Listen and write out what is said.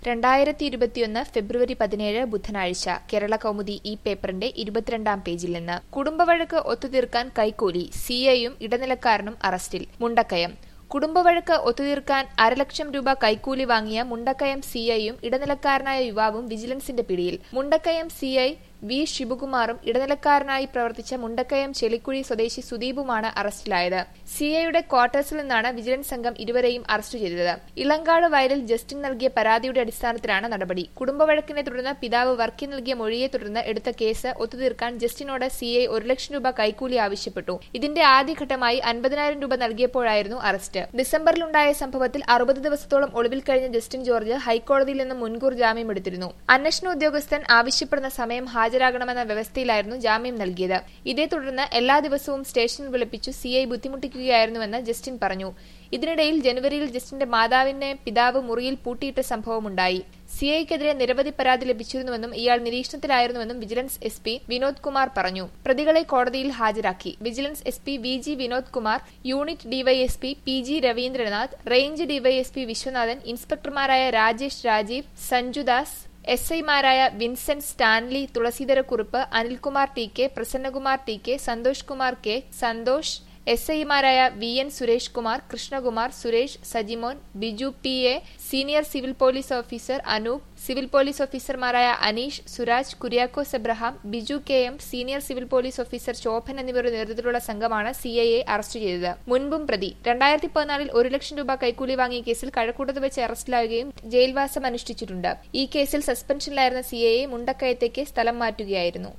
രണ്ടായിരത്തി ഇരുപത്തിയൊന്ന് ഫെബ്രുവരി പതിനേഴ് ബുധനാഴ്ച കേരള കൗമുദി ഈ പേപ്പറിന്റെ ഇരുപത്തിരണ്ടാം പേജിൽ നിന്ന് കുടുംബവഴക്ക് ഒത്തുതീർക്കാൻ കൈക്കൂലി സിഐയും ഇടനിലക്കാരനും അറസ്റ്റിൽ മുണ്ടക്കയം കുടുംബവഴക്ക് ഒത്തുതീർക്കാൻ അരലക്ഷം രൂപ കൈക്കൂലി വാങ്ങിയ മുണ്ടക്കയം സിഐയും ഇടനിലക്കാരനായ യുവാവും വിജിലൻസിന്റെ പിടിയിൽ മുണ്ടക്കയം സിഐ വി ഷിബുകുമാറും ഇടനിലക്കാരനായി പ്രവർത്തിച്ച മുണ്ടക്കയം ചെളിക്കുഴി സ്വദേശി സുദീപുമാണ് അറസ്റ്റിലായത് സിഐയുടെ ക്വാർട്ടേഴ്സിൽ നിന്നാണ് വിജിലൻസ് സംഘം ഇരുവരെയും അറസ്റ്റ് ചെയ്തത് ഇളങ്കാട് വയലിൽ ജസ്റ്റിൻ നൽകിയ പരാതിയുടെ അടിസ്ഥാനത്തിലാണ് നടപടി കുടുംബവഴക്കിനെ തുടർന്ന് പിതാവ് വർക്കി നൽകിയ മൊഴിയെ തുടർന്ന് എടുത്ത കേസ് ഒത്തുതീർക്കാൻ ജസ്റ്റിനോട് സിഐ ഒരു ലക്ഷം രൂപ കൈക്കൂലി ആവശ്യപ്പെട്ടു ഇതിന്റെ ആദ്യഘട്ടമായി അൻപതിനായിരം രൂപ നൽകിയപ്പോഴായിരുന്നു അറസ്റ്റ് ഡിസംബറിലുണ്ടായ സംഭവത്തിൽ അറുപത് ദിവസത്തോളം ഒളിവിൽ കഴിഞ്ഞ ജസ്റ്റിൻ ജോർജ് ഹൈക്കോടതിയിൽ നിന്ന് മുൻകൂർ ജാമ്യം എടുത്തിരുന്നു അന്വേഷണ ഉദ്യോഗസ്ഥൻ ആവശ്യപ്പെടുന്ന സമയം ഹാജരാകണമെന്ന വ്യവസ്ഥയിലായിരുന്നു ജാമ്യം നൽകിയത് ഇതേ തുടർന്ന് എല്ലാ ദിവസവും സ്റ്റേഷനിൽ വിളിപ്പിച്ചു സിഐ ബുദ്ധിമുട്ടിക്കുകയായിരുന്നുവെന്ന് ജസ്റ്റിൻ പറഞ്ഞു ഇതിനിടയിൽ ജനുവരിയിൽ ജസ്റ്റിന്റെ മാതാവിനെ പിതാവ് മുറിയിൽ പൂട്ടിയിട്ട സംഭവമുണ്ടായി സിഐക്കെതിരെ നിരവധി പരാതി ലഭിച്ചിരുന്നുവെന്നും ഇയാൾ നിരീക്ഷണത്തിലായിരുന്നുവെന്നും vigilance S P Vinod Kumar പറഞ്ഞു പ്രതികളെ കോടതിയിൽ ഹാജരാക്കി vigilance S P V G Vinod Kumar unit DySP P G Raveendranath range DySP Viswanathan ഇൻസ്പെക്ടർമാരായ രാജേഷ് രാജീവ് സഞ്ജുദാസ് എസ് ഐമാരായ Vincent Stanley Thulaseedharakurup Anilkumar T K Prasannakumar T K Santhosh Kumar K Santhosh S ഐമാരായ V N Suresh Kumar Krishnakumar Suresh Sajimon Biju P A senior civil police officer Anoop civil police ഓഫീസർമാരായ Aneesh Suraj Kuriakose Abraham Biju K M senior civil police officer Shobhan എന്നിവരുടെ നേതൃത്വത്തിലുള്ള സംഘമാണ് സിഐയെ arrest ചെയ്തത് മുൻപും പ്രതി രണ്ടായിരത്തി പതിനാലിൽ ഒരു ലക്ഷം രൂപ കൈക്കൂലി വാങ്ങിയ കേസിൽ കഴക്കൂട്ടത്ത് വെച്ച് അറസ്റ്റിലാവുകയും ജയിൽവാസം അനുഷ്ഠിച്ചിട്ടുണ്ട് ഈ കേസിൽ സസ്പെൻഷനിലായിരുന്ന സിഐയെ മുണ്ടക്കയത്തേക്ക് സ്ഥലം മാറ്റുകയായിരുന്നു